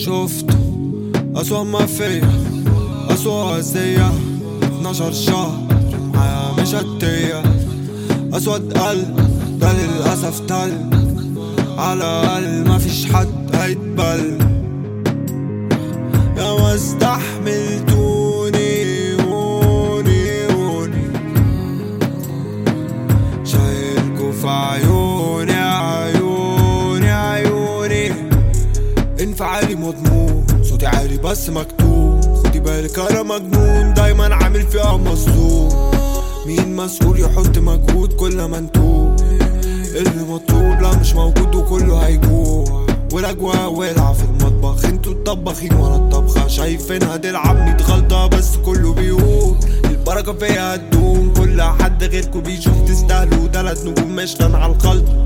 شفته أسوأ ما فيا أسوأ أذية 12 شهر معايا مش هتية أسود قلب ده للأسف تل على الأقل مفيش حد هيتبل يا ما استحملتوني وني وني شايلكوا في عيوني عيوني عيوني انفعالي مضمون صوتي عالي بس مكتوب خدي بالك انا مجنون دايما عامل فيها مظلوم مين مسؤول يحط مجهود كل ما انتوب اللي مطلوب لا مش موجود وكله هيجوع والاجواء ولع في المطبخ انتوا الطباخين وانا الطبخه شايفينها تلعب ميت غلطه بس كله بيقول البركه فيها هتدوم كل حد غيركوا بيشوف تستاهلوا تلات نجوم مشلن على الخلطه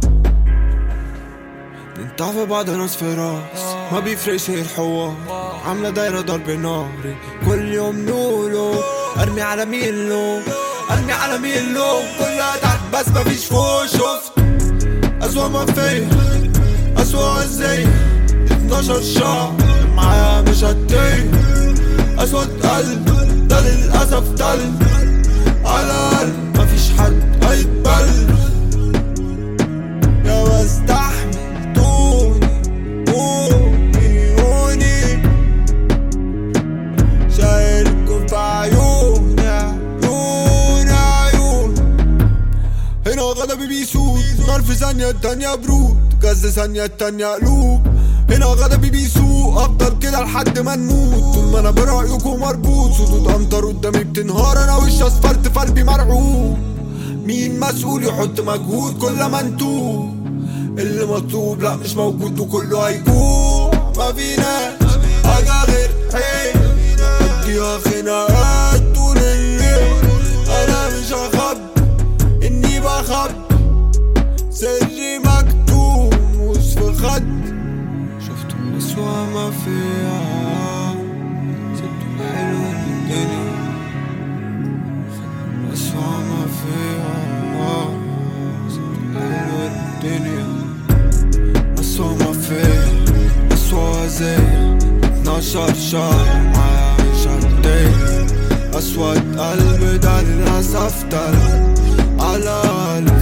ننتع في بعض ناس في راس ما بيفرقش الحوار عاملة دايرة ضرب ناري كل يوم نقوله ارمي على ميلو ارمي على ميلو كلها تحت بس مفيش فوق شفت اسوأ ما فيا اسوأ ازاي 12 شهر معايا مش هتيه اسود قلب ده للاسف تل على قلب مفيش حد هيتبل يا بستحمل دوني قومي قوني شايلكوا في عيوني عيوني عيون هنا غضبي بيسود نار في ثانية التانية برود غز ثانية التانية قلوب هنا غضبي بيسوق افضل كده لحد ما نموت طول ما انا برأيكم مربوط صوت امطر قدامي بتنهار انا وش اسفلت في قلبي مرعوب مين مسؤول يحط مجهود كل ما انتوب اللي مطلوب لا مش موجود وكله هيجوع ما فيناش حاجة غير حين اديها خناقات طول الليل انا مش هخبي اني بخبي سري مكتوب مش في خد شفتوا أسوأ ما فيها سبتوا الحلو من الدنيا خدوا أسوأ ما فيها سبتوا الحلو من الدنيا أسوأ ما فيها أسوأ زي 12 شهر معايا مش هتضايق أسود قلب ده للأسف تل على قلب